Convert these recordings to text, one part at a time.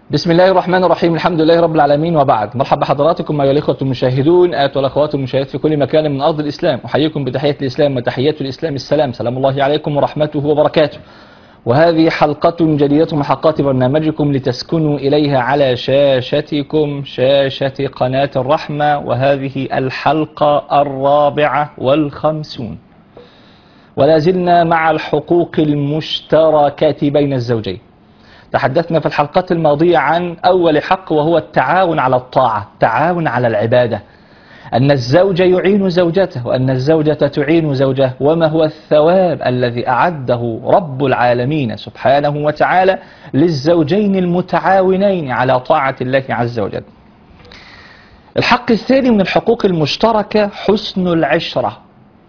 بسم الله الرحمن الرحيم الحمد لله رب العالمين وبعد مرحبا بحضراتكم أيها الإخوة المشاهدون آت والأخوات المشاهدات في كل مكان من أرض الإسلام أحييكم بتحية الإسلام وتحيات الإسلام السلام سلام الله عليكم ورحمته وبركاته وهذه حلقة جديدة من حلقات برنامجكم لتسكنوا إليها على شاشتكم شاشة قناة الرحمة وهذه الحلقة الرابعة والخمسون ولا زلنا مع الحقوق المشتركة بين الزوجين تحدثنا في الحلقات الماضية عن أول حق وهو التعاون على الطاعة التعاون على العبادة أن الزوج يعين زوجته وأن الزوجة تعين زوجه وما هو الثواب الذي أعده رب العالمين سبحانه وتعالى للزوجين المتعاونين على طاعة الله عز وجل الحق الثاني من الحقوق المشتركة حسن العشرة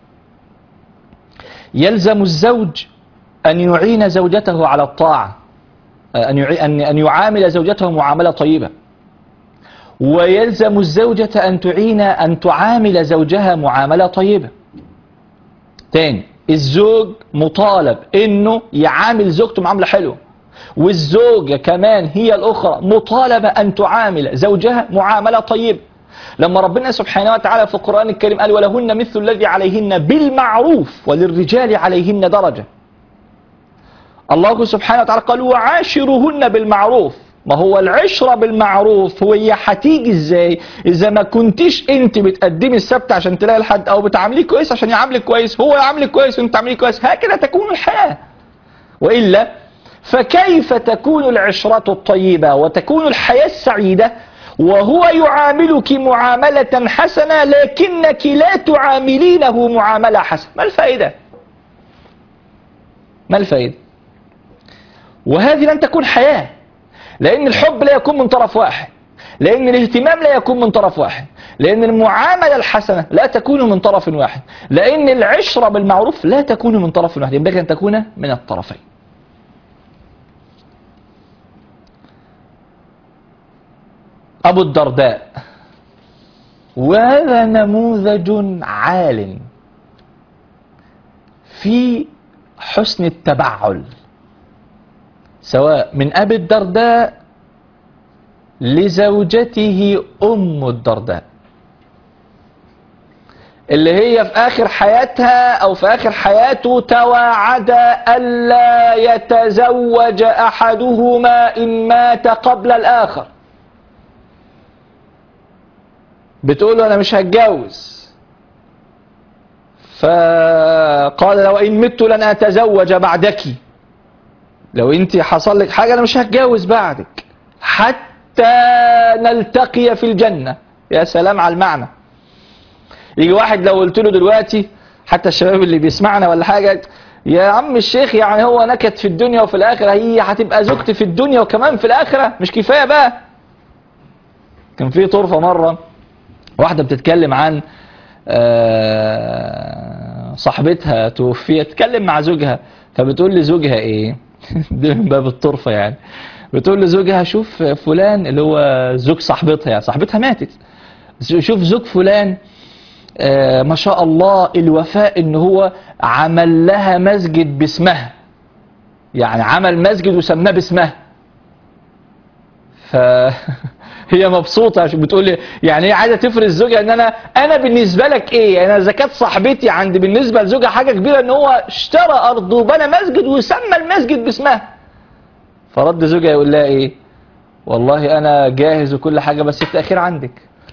يلزم الزوج أن يعين زوجته على الطاعة أن أن أن يعامل زوجته معاملة طيبة ويلزم الزوجة أن تعين أن تعامل زوجها معاملة طيبة تاني الزوج مطالب انه يعامل زوجته معاملة حلوة والزوجة كمان هي الأخرى مطالبة أن تعامل زوجها معاملة طيبة لما ربنا سبحانه وتعالى في القرآن الكريم قال ولهن مثل الذي عليهن بالمعروف وللرجال عليهن درجة الله سبحانه وتعالى قال وعاشرهن بالمعروف ما هو العشرة بالمعروف هي هتيجي ازاي اذا ما كنتيش انت بتقدمي السبت عشان تلاقي الحد او بتعامليه كويس عشان يعاملك كويس هو يعاملك كويس وانت تعامليه كويس هكذا تكون الحياة وإلا فكيف تكون العشرة الطيبة وتكون الحياة السعيدة وهو يعاملك معاملة حسنة لكنك لا تعاملينه معاملة حسنة ما الفائدة ما الفائدة وهذه لن تكون حياة لأن الحب لا يكون من طرف واحد لأن الاهتمام لا يكون من طرف واحد لأن المعاملة الحسنة لا تكون من طرف واحد لأن العشرة بالمعروف لا تكون من طرف واحد ينبغي أن تكون من الطرفين أبو الدرداء وهذا نموذج عال في حسن التبعل سواء من أبي الدرداء لزوجته أم الدرداء اللي هي في آخر حياتها أو في آخر حياته تواعد ألا يتزوج أحدهما إن مات قبل الآخر بتقول له أنا مش هتجوز فقال لو إن مت لن أتزوج بعدك لو انت حصل لك حاجة انا مش هتجوز بعدك حتى نلتقي في الجنة يا سلام على المعنى يجي واحد لو قلت له دلوقتي حتى الشباب اللي بيسمعنا ولا حاجة يا عم الشيخ يعني هو نكد في الدنيا وفي الآخرة هي هتبقى زوجتي في الدنيا وكمان في الآخرة مش كفاية بقى كان في طرفة مرة واحدة بتتكلم عن صاحبتها توفيت تتكلم مع زوجها فبتقول لزوجها ايه ده من باب الطرفة يعني بتقول لزوجها شوف فلان اللي هو زوج صاحبتها يعني صاحبتها ماتت شوف زوج فلان آه ما شاء الله الوفاء ان هو عمل لها مسجد باسمها يعني عمل مسجد وسماه باسمها فهي مبسوطة عشان بتقول لي يعني هي عايزة تفرز زوجها ان انا انا بالنسبة لك ايه انا اذا كانت صاحبتي عندي بالنسبة لزوجها حاجة كبيرة ان هو اشترى ارض وبنى مسجد وسمى المسجد باسمها فرد زوجها يقول لها ايه والله انا جاهز وكل حاجة بس التأخير عندك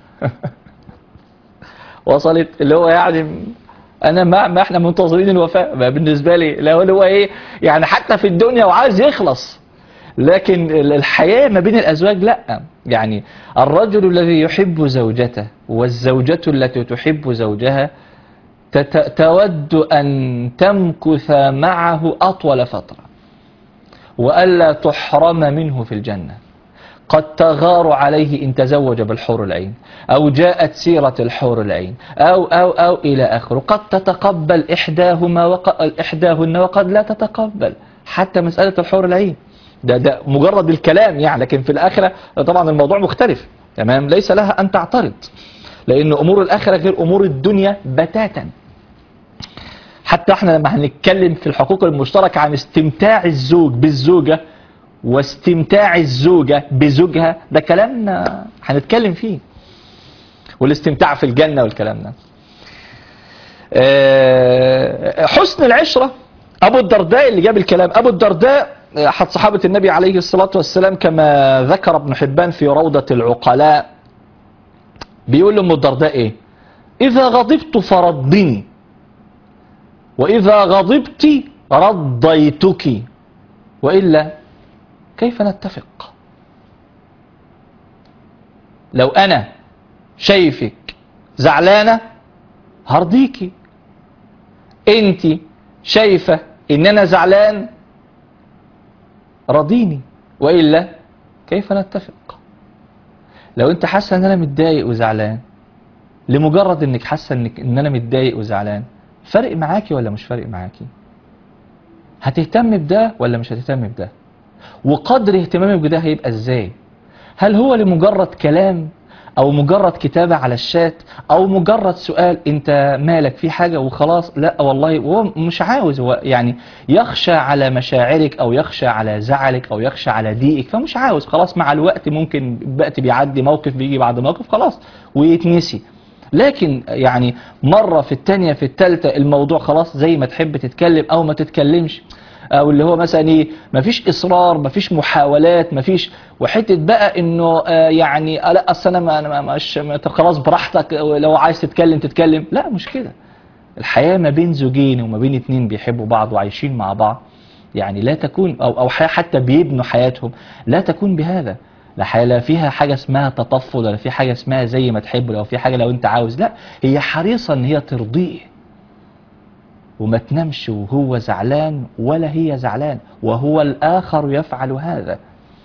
وصلت اللي هو يعني انا ما, ما احنا منتظرين الوفاء ما بالنسبة لي لا هو ايه يعني حتى في الدنيا وعايز يخلص لكن الحياة ما بين الأزواج لا يعني الرجل الذي يحب زوجته والزوجة التي تحب زوجها تود أن تمكث معه أطول فترة وألا تحرم منه في الجنة قد تغار عليه إن تزوج بالحور العين أو جاءت سيرة الحور العين أو أو أو إلى آخره قد تتقبل إحداهما وقد إحداهن وقد لا تتقبل حتى مسألة الحور العين ده ده مجرد الكلام يعني لكن في الآخرة طبعا الموضوع مختلف تمام ليس لها أن تعترض لأن أمور الآخرة غير أمور الدنيا بتاتا حتى احنا لما هنتكلم في الحقوق المشتركة عن استمتاع الزوج بالزوجة واستمتاع الزوجة بزوجها ده كلام هنتكلم فيه والاستمتاع في الجنة والكلام ده آه، حسن العشرة أبو الدرداء اللي جاب الكلام أبو الدرداء أحد صحابة النبي عليه الصلاة والسلام كما ذكر ابن حبان في روضة العقلاء بيقول لأم الدرداء إيه إذا غضبت فردني وإذا غضبت رضيتك وإلا كيف نتفق لو أنا شايفك زعلانة هرضيكي انت شايفة ان انا زعلان رضيني وإلا كيف نتفق لو انت حاسة ان انا متضايق وزعلان لمجرد انك حاسة انك ان انا متضايق وزعلان فرق معاكي ولا مش فارق معاكي هتهتم بده ولا مش هتهتم بده وقدر اهتمامك بده هيبقى ازاي هل هو لمجرد كلام او مجرد كتابة على الشات او مجرد سؤال انت مالك في حاجة وخلاص لا والله هو مش عاوز هو يعني يخشى على مشاعرك او يخشى على زعلك او يخشى على ضيقك فمش عاوز خلاص مع الوقت ممكن وقت بيعدي موقف بيجي بعد موقف خلاص ويتنسي لكن يعني مرة في التانية في التالتة الموضوع خلاص زي ما تحب تتكلم او ما تتكلمش او اللي هو مثلا ايه مفيش اصرار مفيش محاولات مفيش وحته بقى انه آه يعني آه لا اصل انا ما- انا ما- مش ما- طب خلاص براحتك لو عايز تتكلم تتكلم لا مش كده الحياه ما بين زوجين وما بين اتنين بيحبوا بعض وعايشين مع بعض يعني لا تكون او او حياة حتى بيبنوا حياتهم لا تكون بهذا لا حياة لا فيها حاجة اسمها تطفل ولا في حاجة اسمها زي ما تحب لو في حاجة لو انت عاوز لا هي حريصة ان هي ترضيه وما تنامش وهو زعلان ولا هي زعلان وهو الآخر يفعل هذا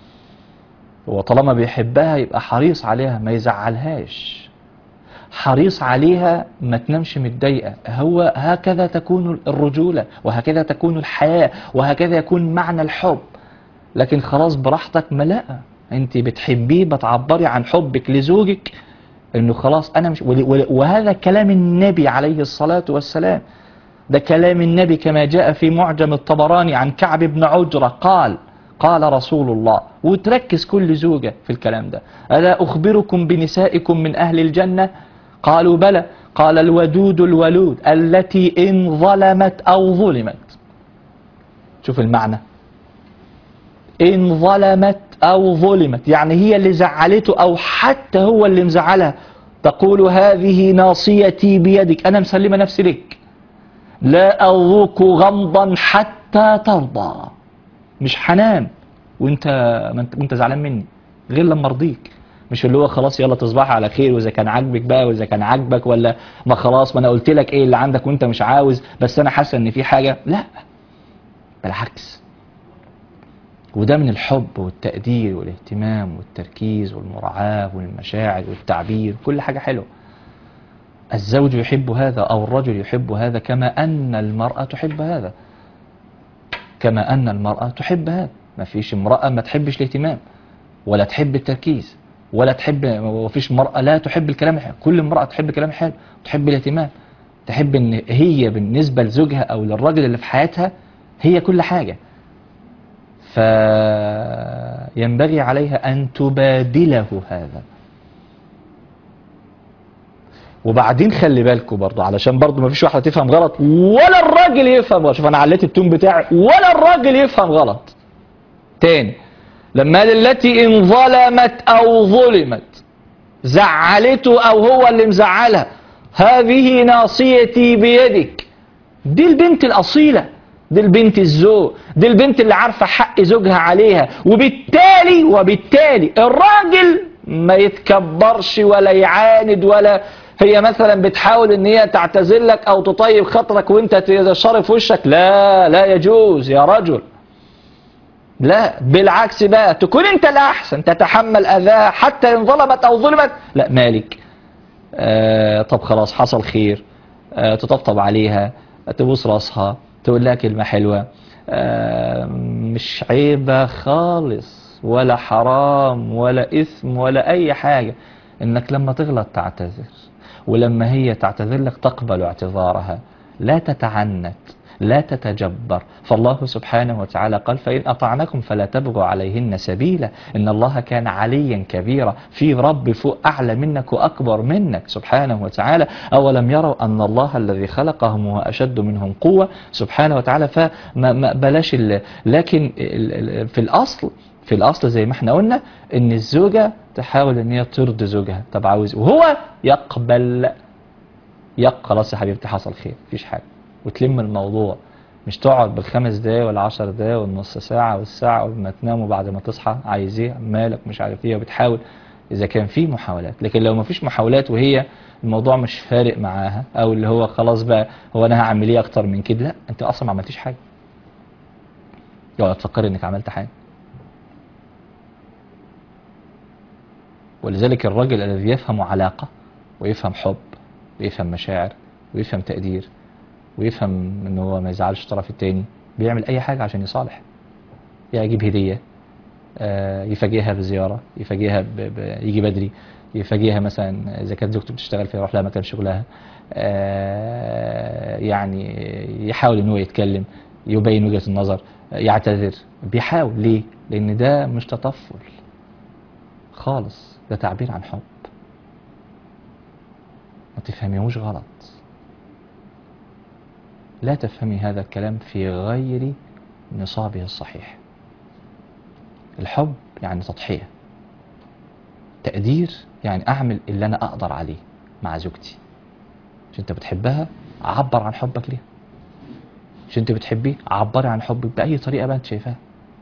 وطالما بيحبها يبقى حريص عليها ما يزعلهاش حريص عليها ما تنامش متضايقة هو هكذا تكون الرجولة وهكذا تكون الحياة وهكذا يكون معنى الحب لكن خلاص براحتك ما لا انت بتحبيه بتعبري عن حبك لزوجك انه خلاص انا مش ول- ول- وهذا كلام النبي عليه الصلاة والسلام ده كلام النبي كما جاء في معجم الطبراني عن كعب بن عجرة قال قال رسول الله وتركز كل زوجة في الكلام ده ألا أخبركم بنسائكم من أهل الجنة قالوا بلى قال الودود الولود التي إن ظلمت أو ظلمت شوف المعنى إن ظلمت أو ظلمت يعني هي اللي زعلته أو حتى هو اللي مزعلها تقول هذه ناصيتي بيدك أنا مسلمة نفسي لك لا أذوق غمضا حتى ترضى مش حنام وانت ما انت وانت زعلان مني غير لما ارضيك مش اللي هو خلاص يلا تصبح على خير واذا كان عاجبك بقى واذا كان عاجبك ولا ما خلاص ما انا قلت لك ايه اللي عندك وانت مش عاوز بس انا حاسه ان في حاجه لا بالعكس وده من الحب والتقدير والاهتمام والتركيز والمراعاة والمشاعر والتعبير كل حاجة حلوة الزوج يحب هذا أو الرجل يحب هذا كما أن المرأة تحب هذا كما أن المرأة تحب هذا ما فيش امرأة ما تحبش الاهتمام ولا تحب التركيز ولا تحب ما فيش مرأة لا تحب الكلام الحلو كل امرأة تحب الكلام الحلو تحب الاهتمام تحب ان هي بالنسبة لزوجها او للراجل اللي في حياتها هي كل حاجة فينبغي عليها أن تبادله هذا وبعدين خلي بالكم برضه علشان برضه ما فيش واحدة تفهم غلط ولا الراجل يفهم غلط شوف أنا عليت التون بتاعي ولا الراجل يفهم غلط تاني لما قال التي إن ظلمت أو ظلمت زعلته أو هو اللي مزعلها هذه ناصيتي بيدك دي البنت الأصيلة دي البنت الذوق دي البنت اللي عارفة حق زوجها عليها وبالتالي وبالتالي الراجل ما يتكبرش ولا يعاند ولا هي مثلا بتحاول ان هي تعتذر لك او تطيب خاطرك وانت تشرف وشك لا لا يجوز يا رجل لا بالعكس بقى تكون انت الاحسن تتحمل اذاه حتى ان ظلمت او ظلمت لا مالك آه طب خلاص حصل خير آه تطبطب عليها تبوس راسها تقول لها كلمة حلوة آه مش عيبة خالص ولا حرام ولا إثم ولا أي حاجة إنك لما تغلط تعتذر ولما هي تعتذر لك تقبل اعتذارها لا تتعنت لا تتجبر فالله سبحانه وتعالى قال فإن أطعنكم فلا تبغوا عليهن سبيلا إن الله كان عليا كبيرا في رب فوق أعلى منك وأكبر منك سبحانه وتعالى أولم يروا أن الله الذي خلقهم هو أشد منهم قوة سبحانه وتعالى فما ما بلاش ال- لكن ال- ال- في الأصل في الأصل زي ما احنا قلنا إن الزوجة تحاول إن هي ترضي زوجها طب عاوز وهو يقبل يق خلاص يا حبيبتي حصل خير مفيش حاجة وتلم الموضوع مش تقعد بالخمس دقايق ولا عشر دقايق والنص ساعة والساعة وما تنام وبعد ما تصحى عايز ايه مالك مش عارف ايه وبتحاول إذا كان في محاولات لكن لو ما فيش محاولات وهي الموضوع مش فارق معاها أو اللي هو خلاص بقى هو أنا هعمل ايه أكتر من كده لا أنت أصلا ما عملتيش حاجة اوعى تفكري إنك عملت حاجة ولذلك الرجل الذي يفهم علاقة ويفهم حب ويفهم مشاعر ويفهم تقدير ويفهم ان هو ما يزعلش الطرف التاني بيعمل اي حاجة عشان يصالح يجيب هدية آه، يفاجئها بزيارة يفاجئها ب... ب... يجي بدري يفاجئها مثلا اذا كانت زوجته بتشتغل فيروح لها مكان شغلها آه، يعني يحاول ان هو يتكلم يبين وجهة النظر يعتذر بيحاول ليه لان ده مش تطفل خالص ده تعبير عن حب ما تفهميهوش غلط لا تفهمي هذا الكلام في غير نصابه الصحيح الحب يعني تضحية تقدير يعني أعمل اللي أنا أقدر عليه مع زوجتي مش أنت بتحبها عبر عن حبك ليها مش أنت بتحبيه عبري عن حبك بأي طريقة بقى أنت شايفاها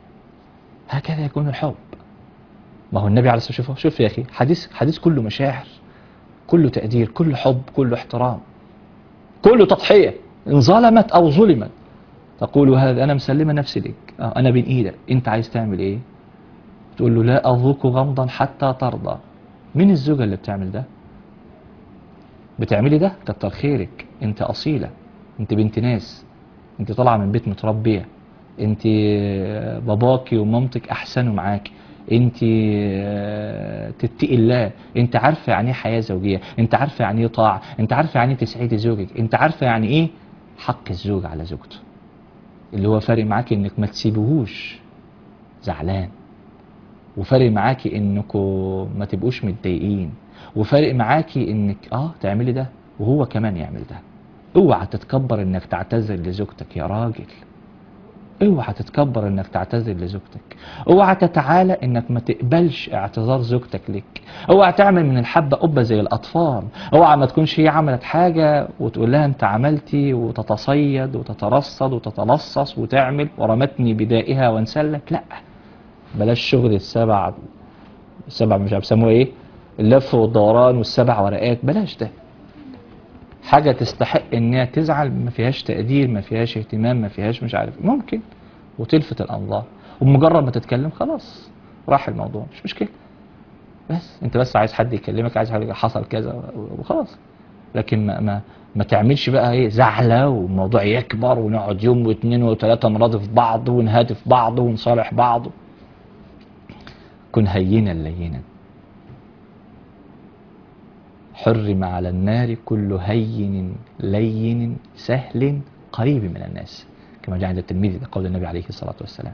هكذا يكون الحب ما هو النبي عليه الصلاة والسلام شوف شوف يا أخي حديث حديث كله مشاعر كله تقدير كله حب كله احترام كله تضحية إن ظلمت أو ظلمت تقول هذا أنا مسلمة نفسي لك آه، أنا بين إيدك أنت عايز تعمل إيه تقول له لا أذوق غمضا حتى ترضى مين الزوجة اللي بتعمل ده بتعملي ده كتر خيرك أنت أصيلة أنت بنت ناس أنت طالعة من بيت متربية أنت آه، باباكي ومامتك أحسنوا معاكي انت آه، تتقي الله انت عارفه يعني ايه حياه زوجيه انت عارفه يعني ايه طاعه انت عارفه يعني ايه تسعدي زوجك انت عارفه يعني ايه حق الزوج على زوجته اللي هو فارق معاكي انك ما تسيبوهوش زعلان وفارق معاكي انكم ما تبقوش متضايقين وفارق معاكي انك اه تعملي ده وهو كمان يعمل ده اوعى تتكبر انك تعتذر لزوجتك يا راجل اوعى تتكبر انك تعتذر لزوجتك اوعى تتعالى انك ما تقبلش اعتذار زوجتك لك اوعى تعمل من الحبة قبة زي الاطفال اوعى ما تكونش هي عملت حاجة وتقول لها انت عملتي وتتصيد وتترصد وتتلصص وتعمل ورمتني بدائها وانسلك لا بلاش شغل السبع السبع مش عارف بيسموه ايه اللف والدوران والسبع ورقات بلاش ده حاجة تستحق انها تزعل ما فيهاش تقدير ما فيهاش اهتمام ما فيهاش مش عارف ممكن وتلفت الانظار ومجرد ما تتكلم خلاص راح الموضوع مش مشكلة بس انت بس عايز حد يكلمك عايز حد حصل كذا وخلاص لكن ما ما ما تعملش بقى ايه زعلة والموضوع يكبر ونقعد يوم واثنين وثلاثة نرادف بعض ونهاتف بعض ونصالح بعض كن هينا لينا حرم على النار كل هين لين سهل قريب من الناس كما جاء عند الترمذي ده قول النبي عليه الصلاة والسلام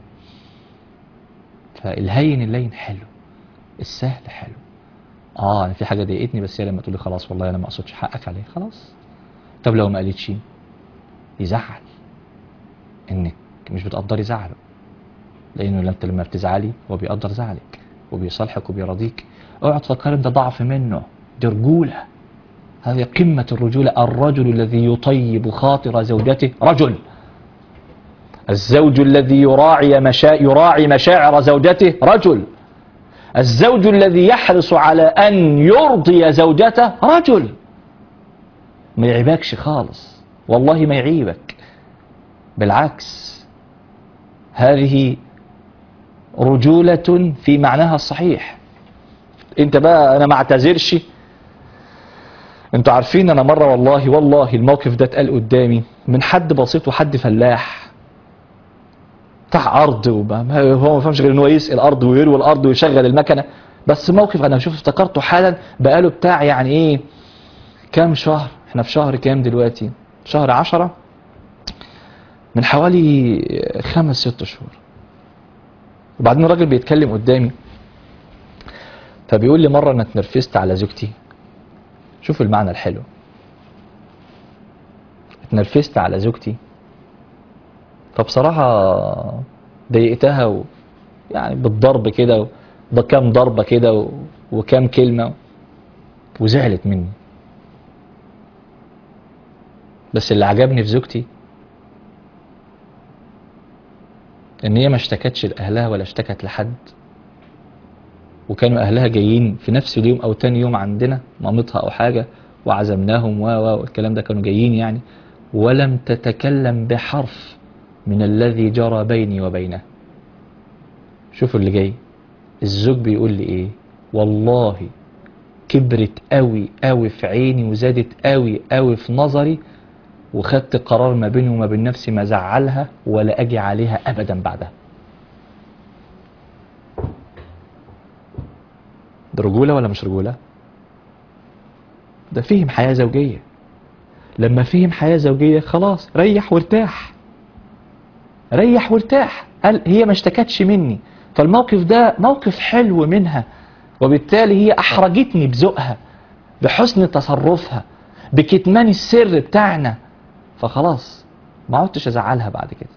فالهين اللين حلو السهل حلو اه انا في حاجة ضايقتني بس هي لما تقول لي خلاص والله انا ما اقصدش حقك عليه خلاص طب لو ما قالتش يزعل انك مش بتقدري زعله لانه انت لما بتزعلي هو بيقدر زعلك وبيصالحك وبيرضيك اوعى تفكر ان ده ضعف منه دي رجولة هذه قمة الرجولة الرجل الذي يطيب خاطر زوجته رجل الزوج الذي يراعي مشا... يراعي مشاعر زوجته رجل الزوج الذي يحرص على أن يرضي زوجته رجل ما يعيبكش خالص والله ما يعيبك بالعكس هذه رجولة في معناها الصحيح انت بقى انا ما اعتذرش انتوا عارفين انا مرة والله والله الموقف ده اتقال قدامي من حد بسيط وحد فلاح بتاع ارض وما ما- هو ما فهمش غير ان هو يسقي الارض ويروي الارض ويشغل المكنه بس موقف انا شوف افتكرته حالا بقاله بتاع يعني ايه كام شهر احنا في شهر كام دلوقتي شهر عشرة من حوالي خمس ست شهور وبعدين الراجل بيتكلم قدامي فبيقول لي مرة أنا اتنرفزت على زوجتي شوف المعنى الحلو اتنرفزت على زوجتي فبصراحة ضايقتها و يعني بالضرب كده بكام ضربة كده و- وكام كلمة وزعلت مني بس اللي عجبني في زوجتي ان هي ما اشتكتش لاهلها ولا اشتكت لحد وكانوا اهلها جايين في نفس اليوم او تاني يوم عندنا مامتها او حاجه وعزمناهم و و والكلام ده كانوا جايين يعني ولم تتكلم بحرف من الذي جرى بيني وبينه شوفوا اللي جاي الزوج بيقول لي ايه والله كبرت قوي قوي في عيني وزادت قوي قوي في نظري وخدت قرار ما بيني وما بين نفسي ما زعلها ولا اجي عليها ابدا بعدها ده رجولة ولا مش رجولة ده فهم حياة زوجية لما فهم حياة زوجية خلاص ريح وارتاح ريح وارتاح قال هي ما اشتكتش مني فالموقف ده موقف حلو منها وبالتالي هي احرجتني بذوقها بحسن تصرفها بكتمان السر بتاعنا فخلاص ما عدتش ازعلها بعد كده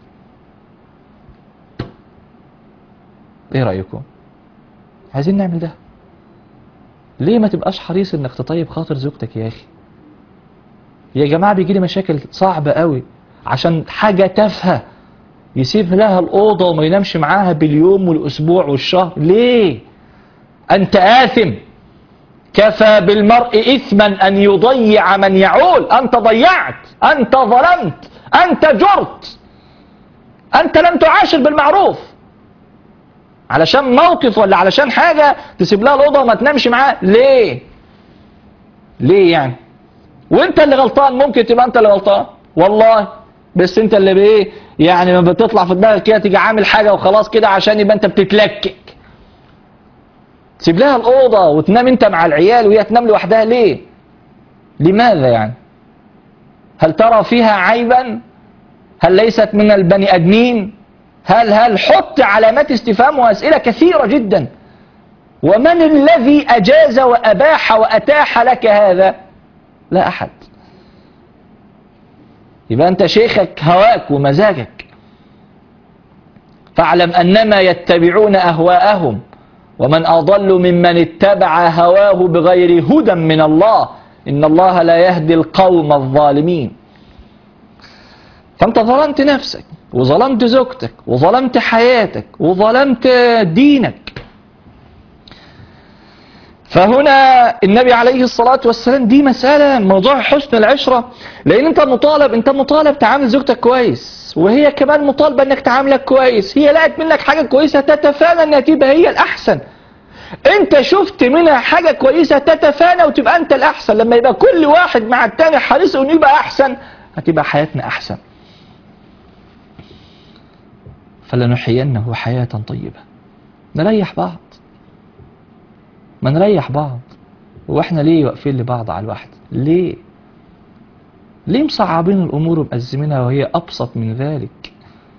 ايه رايكم عايزين نعمل ده ليه ما تبقاش حريص انك تطيب خاطر زوجتك يا اخي يا جماعه بيجي لي مشاكل صعبه قوي عشان حاجه تافهه يسيب لها الاوضه وما ينامش معاها باليوم والاسبوع والشهر ليه انت اثم كفى بالمرء اثما ان يضيع من يعول انت ضيعت انت ظلمت انت جرت انت لم تعاشر بالمعروف علشان موقف ولا علشان حاجه تسيب لها الاوضه وما تنامش معاها ليه ليه يعني وانت اللي غلطان ممكن تبقى انت اللي غلطان والله بس انت اللي بايه يعني لما بتطلع في دماغك كده تيجي عامل حاجه وخلاص كده عشان يبقى انت بتتلكك تسيب لها الاوضه وتنام انت مع العيال وهي تنام لوحدها ليه لماذا يعني هل ترى فيها عيبا هل ليست من البني ادمين هل هل حط علامات استفهام واسئله كثيره جدا ومن الذي اجاز واباح واتاح لك هذا لا احد يبقى انت شيخك هواك ومزاجك فاعلم انما يتبعون اهواءهم ومن اضل ممن اتبع هواه بغير هدى من الله ان الله لا يهدي القوم الظالمين فانت ظلمت نفسك وظلمت زوجتك وظلمت حياتك وظلمت دينك فهنا النبي عليه الصلاة والسلام دي مسألة موضوع حسن العشرة لأن أنت مطالب أنت مطالب تعامل زوجتك كويس وهي كمان مطالبة أنك تعاملك كويس هي لقت منك حاجة كويسة تتفانى أنها تبقى هي الأحسن أنت شفت منها حاجة كويسة تتفانى وتبقى أنت الأحسن لما يبقى كل واحد مع التاني حريص أنه يبقى أحسن هتبقى حياتنا أحسن فلنحيينه حياة طيبة نريح بعض ما نريح بعض واحنا ليه واقفين لبعض على الواحد ليه ليه مصعبين الامور ومأزمينها وهي ابسط من ذلك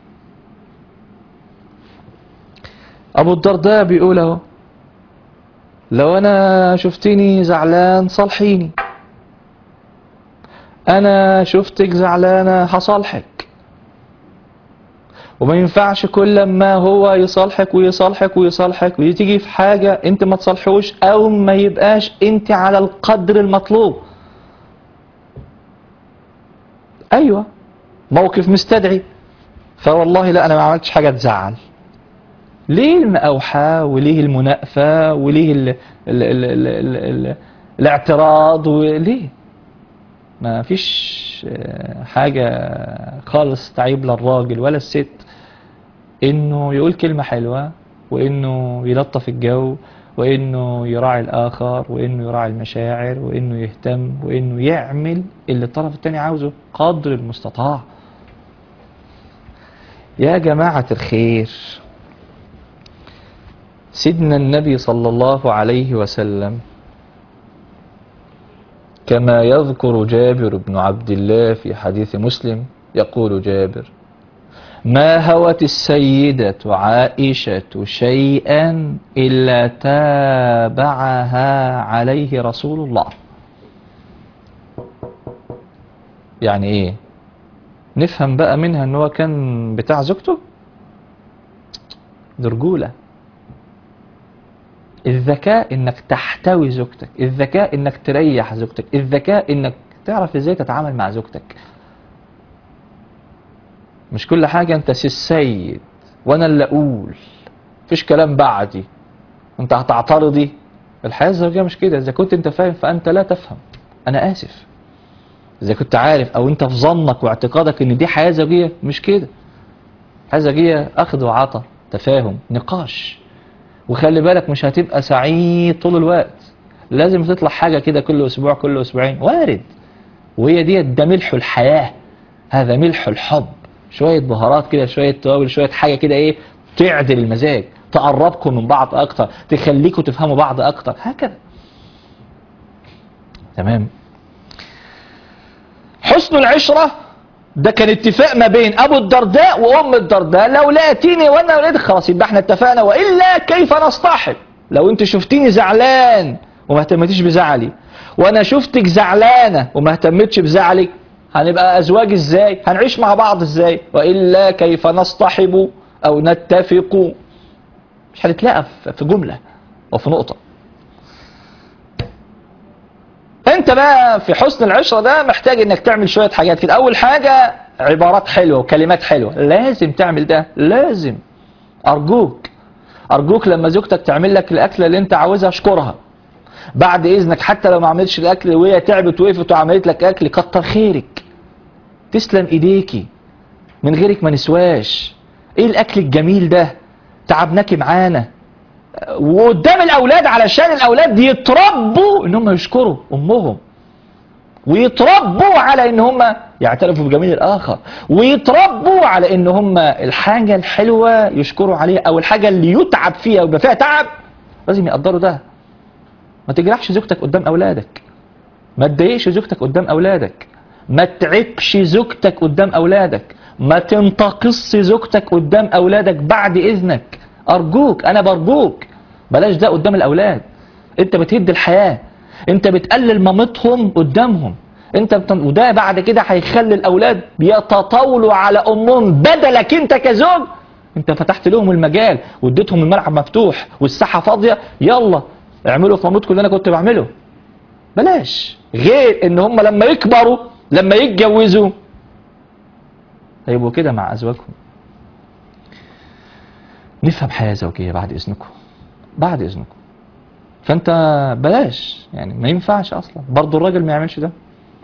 ابو الدرداء بيقول اهو لو انا شفتني زعلان صالحيني انا شفتك زعلانه هصالحك وما ينفعش كل ما هو يصالحك ويصالحك ويصالحك وتيجي في حاجة انت ما تصالحوش او ما يبقاش انت على القدر المطلوب ايوه موقف مستدعي فوالله لا انا ما عملتش حاجة تزعل ليه المأوحة وليه المناقفة وليه ال ال ال ال ال ال الاعتراض وليه ما فيش حاجة خالص تعيب للراجل ولا الست انه يقول كلمة حلوة وانه يلطف الجو وانه يراعي الاخر وانه يراعي المشاعر وانه يهتم وانه يعمل اللي الطرف التاني عاوزه قدر المستطاع يا جماعة الخير سيدنا النبي صلى الله عليه وسلم كما يذكر جابر بن عبد الله في حديث مسلم يقول جابر ما هوت السيدة عائشة شيئا إلا تابعها عليه رسول الله يعني ايه نفهم بقى منها ان هو كان بتاع زوجته دي رجولة الذكاء انك تحتوي زوجتك الذكاء انك تريح زوجتك الذكاء انك تعرف ازاي تتعامل مع زوجتك مش كل حاجة انت سي السيد وانا اللي اقول مفيش كلام بعدي انت هتعترضي الحياة الزوجية مش كده اذا كنت انت فاهم فانت لا تفهم انا اسف اذا كنت عارف او انت في ظنك واعتقادك ان دي حياة زوجية مش كده حياة زوجية اخذ وعطى تفاهم نقاش وخلي بالك مش هتبقى سعيد طول الوقت لازم تطلع حاجة كده كل اسبوع كل اسبوعين وارد وهي دي ده ملح الحياة هذا ملح الحب شوية بهارات كده شوية توابل شوية حاجة كده ايه تعدل المزاج تقربكم من بعض اكتر تخليكم تفهموا بعض اكتر هكذا تمام حسن العشرة ده كان اتفاق ما بين ابو الدرداء وام الدرداء لو لقيتيني وانا ولادك خلاص يبقى احنا اتفقنا والا كيف نصطحب لو انت شفتيني زعلان وما اهتمتيش بزعلي وانا شفتك زعلانه وما اهتمتش بزعلك هنبقى ازواج ازاي هنعيش مع بعض ازاي والا كيف نصطحب او نتفق مش هنتلاقى في- في جمله وفي نقطه انت بقى في حسن العشرة ده محتاج انك تعمل شوية حاجات كده اول حاجة عبارات حلوة وكلمات حلوة لازم تعمل ده لازم ارجوك ارجوك لما زوجتك تعمل لك الاكلة اللي انت عاوزها اشكرها بعد اذنك حتى لو ما عملتش الاكل وهي تعبت وقفت وعملت لك اكل كتر خيرك تسلم ايديكي من غيرك ما نسواش ايه الاكل الجميل ده تعبناكي معانا وقدام الاولاد علشان الاولاد يتربوا ان هم يشكروا امهم ويتربوا على ان هم يعترفوا بجميل الاخر ويتربوا على ان هم الحاجه الحلوه يشكروا عليها او الحاجه اللي يتعب فيها ويبقى فيها تعب لازم يقدروا ده ما تجرحش زوجتك قدام اولادك ما تضايقش زوجتك قدام اولادك ما تعبش زوجتك قدام اولادك ما تنتقص زوجتك قدام اولادك بعد اذنك ارجوك انا برجوك بلاش ده قدام الاولاد انت بتهد الحياه انت بتقلل مامتهم قدامهم انت بت... وده بعد كده هيخلي الاولاد بيتطاولوا على امهم بدلك انت كزوج انت فتحت لهم المجال واديتهم الملعب مفتوح والساحه فاضيه يلا اعملوا في مامتكم اللي انا كنت بعمله بلاش غير ان هم لما يكبروا لما يتجوزوا هيبقوا كده مع ازواجهم نفهم حياه زوجيه بعد اذنكم بعد اذنكم فانت بلاش يعني ما ينفعش اصلا برضه الراجل ما يعملش ده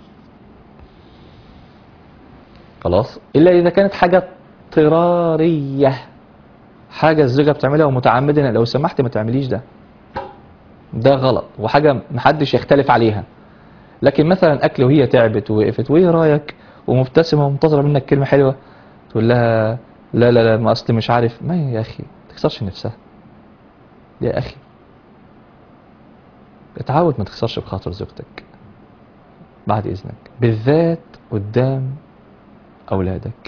خلاص الا اذا كانت حاجه اضطراريه حاجه الزوجه بتعملها ومتعمده لو سمحت ما تعمليش ده ده غلط وحاجه محدش يختلف عليها لكن مثلا اكل وهي تعبت ووقفت وايه رايك ومبتسمه ومنتظره منك كلمه حلوه تقول لها لا لا لا ما اصل مش عارف ما يا اخي ما تكسرش نفسها يا اخي اتعود ما تخسرش بخاطر زوجتك بعد اذنك بالذات قدام اولادك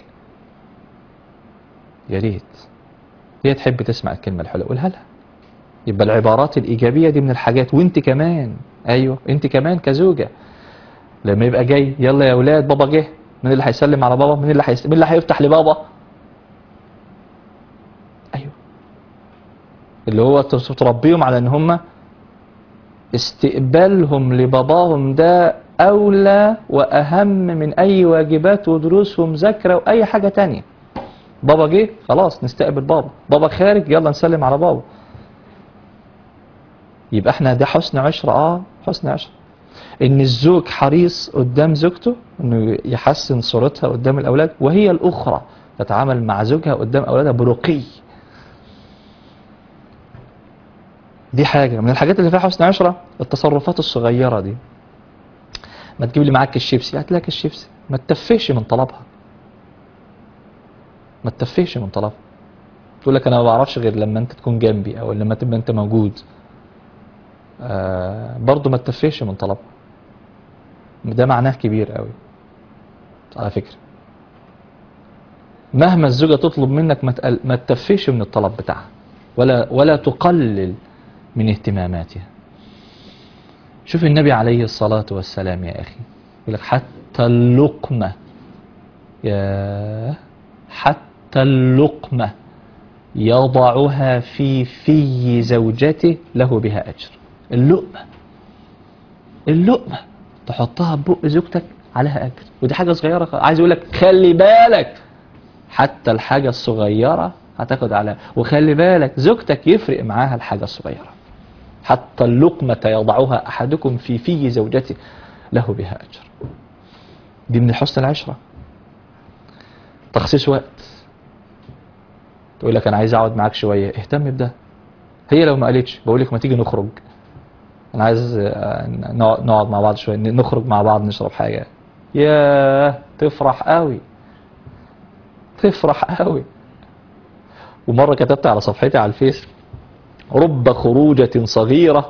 يا ريت هي تحب تسمع الكلمه الحلوه قولها لها يبقى العبارات الايجابيه دي من الحاجات وانت كمان ايوه انت كمان كزوجه لما يبقى جاي يلا يا اولاد بابا جه مين اللي هيسلم على بابا مين اللي هيس... مين اللي هيفتح لبابا ايوه اللي هو تربيهم على ان هم استقبالهم لباباهم ده اولى واهم من اي واجبات ودروس ومذاكره واي حاجه تانية بابا جه خلاص نستقبل بابا بابا خارج يلا نسلم على بابا يبقى احنا ده حسن عشرة اه حسن عشرة ان الزوج حريص قدام زوجته انه يحسن صورتها قدام الاولاد وهي الاخرى تتعامل مع زوجها قدام اولادها برقي دي حاجة من الحاجات اللي فيها حسن عشرة التصرفات الصغيرة دي ما تجيب لي معاك الشيبسي هات لك الشيبسي ما تتفهش من طلبها ما تتفهش من طلبها تقول لك انا ما بعرفش غير لما انت تكون جنبي او لما تبقى انت موجود آه برضه ما تتفهش من طلبها ده معناه كبير قوي على فكرة مهما الزوجة تطلب منك ما تقل- ما تتفيش من الطلب بتاعها ولا ولا تقلل من اهتماماتها شوف النبي عليه الصلاة والسلام يا أخي يقول لك حتى اللقمة يا حتى اللقمة يضعها في في زوجته له بها أجر اللقمة اللقمة تحطها ببق زوجتك عليها أجر ودي حاجة صغيرة خ- عايز أقول لك خلي بالك حتى الحاجة الصغيرة هتاخد عليها وخلي بالك زوجتك يفرق معاها الحاجة الصغيرة حتى اللقمة يضعها أحدكم في في زوجته له بها أجر دي من حسن العشرة تخصيص وقت تقول لك أنا عايز أقعد معاك شوية اهتم بده هي لو ما قالتش بقول لك ما تيجي نخرج أنا عايز آه، نقعد نقعد مع بعض شوية نخرج مع بعض نشرب حاجة ياه تفرح قوي تفرح قوي ومرة كتبت على صفحتي على الفيس رب خروجة صغيرة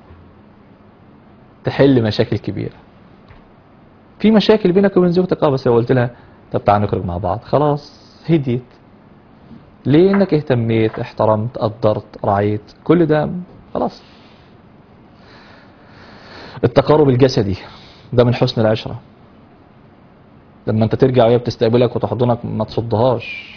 تحل مشاكل كبيرة في مشاكل بينك وبين زوجتك اه بس لو قلت لها طب تعالى نخرج مع بعض خلاص هديت ليه انك اهتميت احترمت قدرت رعيت كل ده خلاص التقارب الجسدي ده من حسن العشرة لما انت ترجع وهي بتستقبلك وتحضنك ما تصدهاش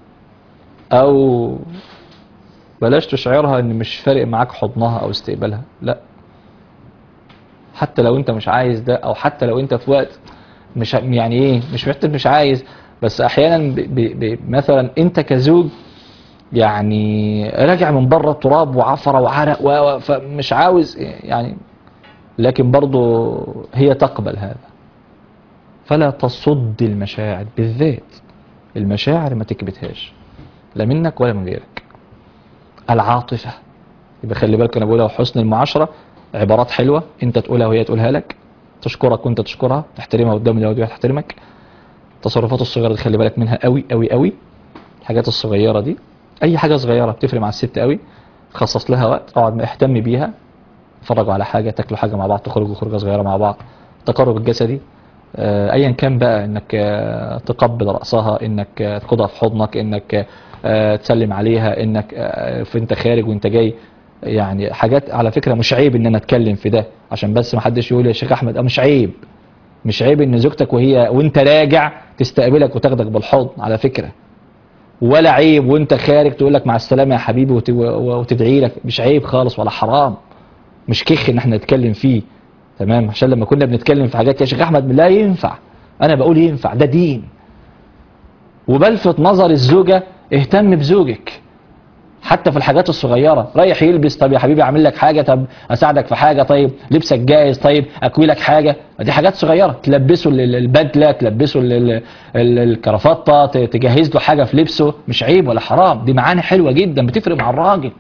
او بلاش تشعرها ان مش فارق معاك حضنها او استقبالها لا حتى لو انت مش عايز ده او حتى لو انت في وقت مش ع- يعني ايه مش محتاج مش عايز بس احيانا ب ب ب مثلا انت كزوج يعني راجع من بره تراب وعفره وعرق و- و- فمش عاوز يعني لكن برضه هي تقبل هذا فلا تصد المشاعر بالذات المشاعر ما تكبتهاش لا منك ولا من غيرك العاطفة يبقى خلي بالك انا بقولها حسن المعاشرة عبارات حلوة انت تقولها وهي تقولها لك تشكرك وانت تشكرها تحترمها قدام اللي وهي تحترمك التصرفات الصغيرة دي خلي بالك منها قوي قوي قوي الحاجات الصغيرة دي اي حاجة صغيرة بتفرق مع الست قوي خصص لها وقت اقعد اهتم بيها اتفرجوا على حاجة تاكلوا حاجة مع بعض تخرجوا خروجة صغيرة مع بعض التقرب الجسدي آه، ايا كان بقى انك آه، تقبل رأسها انك آه، تاخدها في حضنك انك آه، تسلم عليها انك آه، في انت خارج وانت جاي يعني حاجات على فكرة مش عيب ان انا اتكلم في ده عشان بس ما حدش يقول يا شيخ احمد اه مش عيب مش عيب ان زوجتك وهي وانت راجع تستقبلك وتاخدك بالحضن على فكرة ولا عيب وانت خارج تقول لك مع السلامة يا حبيبي وت- وتدعي لك مش عيب خالص ولا حرام مش كخ ان احنا نتكلم فيه تمام عشان لما كنا بنتكلم في حاجات يا شيخ احمد لا ينفع انا بقول ينفع ده دين وبلفت نظر الزوجة اهتم بزوجك حتى في الحاجات الصغيرة رايح يلبس طب يا حبيبي اعمل لك حاجة طب اساعدك في حاجة طيب لبسك جاهز طيب اكوي لك حاجة دي حاجات صغيرة تلبسه ال- البدلة تلبسه ال- ال- ال- الكرافتة ت- تجهز له حاجة في لبسه مش عيب ولا حرام دي معاني حلوة جدا بتفرق مع الراجل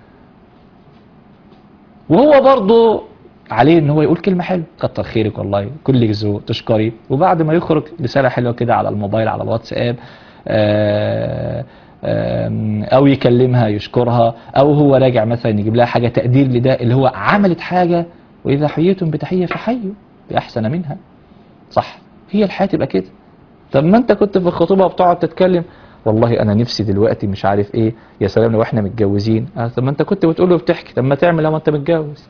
وهو برضه عليه ان هو يقول كلمة حلوة كتر خيرك والله كل ذوق تشكري وبعد ما يخرج رسالة حلوة كده على الموبايل على الواتساب آه، آم، او يكلمها يشكرها او هو راجع مثلا يجيب لها حاجة تقدير لده اللي هو عملت حاجة واذا حييتم بتحية فحيوا باحسن منها صح هي الحياة تبقى كده طب ما انت كنت في الخطوبة وبتقعد تتكلم والله انا نفسي دلوقتي مش عارف ايه يا سلام لو احنا متجوزين آه، طب ما انت كنت بتقول له بتحكي طب ما تعمل لما انت متجوز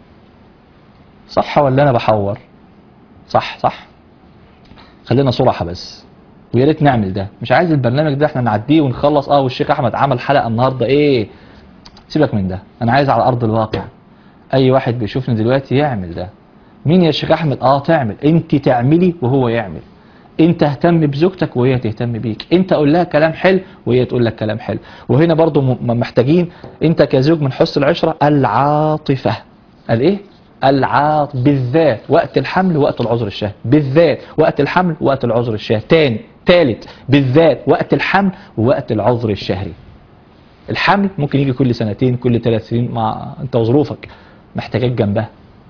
صح ولا انا بحور صح صح خلينا صراحة بس ويا ريت نعمل ده مش عايز البرنامج ده احنا نعديه ونخلص اه والشيخ احمد عمل حلقة النهاردة ايه سيبك من ده انا عايز على ارض الواقع اي واحد بيشوفني دلوقتي يعمل ده مين يا شيخ احمد اه تعمل انت تعملي وهو يعمل انت اهتم بزوجتك وهي تهتم بيك انت قول لها كلام حلو وهي تقول لك كلام حلو وهنا برضو م- محتاجين انت كزوج من حسن العشرة العاطفة الايه العاط بالذات وقت الحمل وقت العذر الشهري بالذات وقت الحمل وقت العذر الشهري تاني تالت بالذات وقت الحمل ووقت العذر الشهري الحمل ممكن يجي كل سنتين كل ثلاث سنين مع انت وظروفك محتاجاك جنبها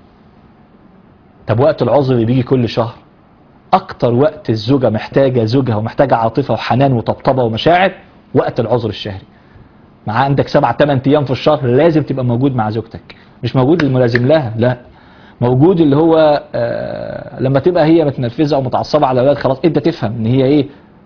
طب وقت العذر اللي بيجي كل شهر اكتر وقت الزوجة محتاجة زوجها ومحتاجة عاطفة وحنان وطبطبة ومشاعر وقت العذر الشهري مع عندك سبع ثمان ايام في الشهر لازم تبقى موجود مع زوجتك مش موجود الملازم لها لا موجود اللي هو آه لما تبقى هي متنرفزه او متعصبه على اولاد خلاص انت تفهم ان هي ايه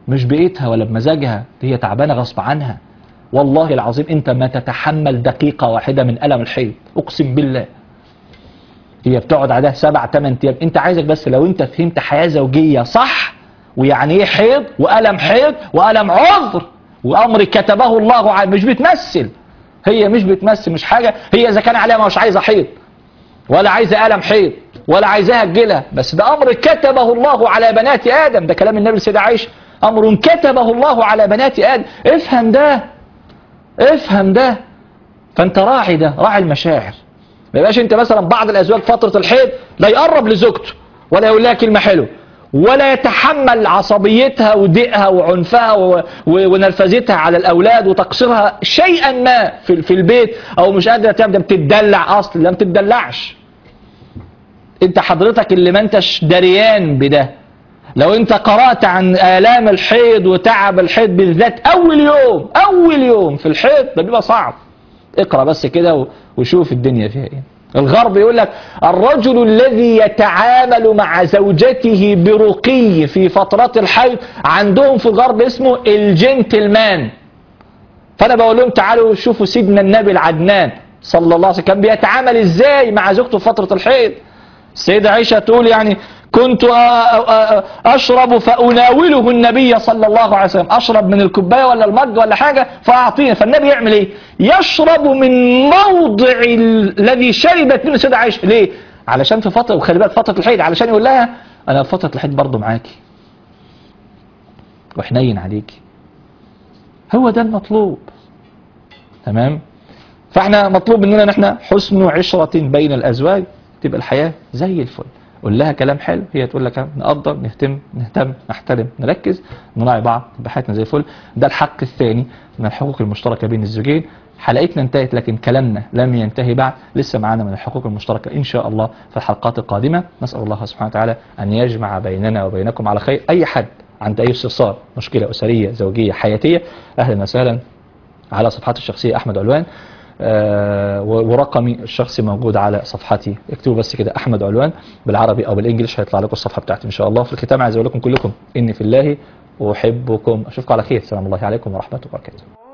مش بإيدها ولا بمزاجها هي تعبانة غصب عنها والله العظيم انت ما تتحمل دقيقة واحدة من ألم الحيض اقسم بالله هي بتقعد عليها سبع ثمان ايام انت عايزك بس لو انت فهمت حياة زوجية صح ويعني ايه حيض وألم حيض وألم عذر وأمر كتبه الله عليه مش بتمثل هي مش بتمثل مش حاجة هي إذا كان عليها مش عايزة حيض ولا عايزة ألم حيض ولا عايزاها تجيلها بس ده أمر كتبه الله على بنات آدم ده كلام النبي السيدة عائشة أمر كتبه الله على بنات آدم افهم ده افهم ده فأنت راعي ده راعي المشاعر ما يبقاش أنت مثلا بعض الأزواج فترة الحيض لا يقرب لزوجته ولا يقول لها كلمة حلوة ولا يتحمل عصبيتها وضيقها وعنفها و- و- ونرفزتها على الأولاد وتقصيرها شيئا ما في في البيت أو مش قادرة تعمل ده بتدلع أصلا لا ما بتدلعش انت حضرتك اللي ما انتش دريان بده لو انت قرأت عن آلام الحيض وتعب الحيض بالذات أول يوم أول يوم في الحيض ده بيبقى صعب اقرأ بس كده و- وشوف الدنيا فيها ايه الغرب يقول لك الرجل الذي يتعامل مع زوجته برقي في فترات الحيض عندهم في الغرب اسمه الجنتلمان فانا بقول لهم تعالوا شوفوا سيدنا النبي العدنان صلى الله عليه وسلم كان بيتعامل ازاي مع زوجته في فترة الحيض السيدة عائشة تقول يعني كنت أ- أ- أ- أشرب فأناوله النبي صلى الله عليه وسلم أشرب من الكوباية ولا المج ولا حاجة فأعطيه فالنبي يعمل إيه يشرب من موضع ال- الذي شربت منه السيدة عائشة ليه علشان في فترة وخلي بالك فترة الحيض علشان يقول لها أنا في فترة الحيض برضه معاكي وحنين عليكي هو ده المطلوب تمام فاحنا مطلوب مننا ان احنا حسن عشرة بين الازواج تبقى الحياة زي الفل قول لها كلام حلو هي تقول لك نقدر نهتم نهتم نحترم نركز نراعي بعض تبقى حياتنا زي الفل ده الحق الثاني من الحقوق المشتركة بين الزوجين حلقتنا انتهت لكن كلامنا لم ينتهي بعد لسه معانا من الحقوق المشتركة إن شاء الله في الحلقات القادمة نسأل الله سبحانه وتعالى أن يجمع بيننا وبينكم على خير أي حد عنده أي استفسار مشكلة أسرية زوجية حياتية أهلا وسهلا على صفحتي الشخصية أحمد علوان آه، و- ورقمي الشخصي موجود على صفحتي اكتبوا بس كده أحمد علوان بالعربي أو بالإنجليش هيطلع لكم الصفحة بتاعتي إن شاء الله في الختام عايز أقول لكم كلكم إني في الله أحبكم أشوفكم على خير سلام الله عليكم ورحمة الله وبركاته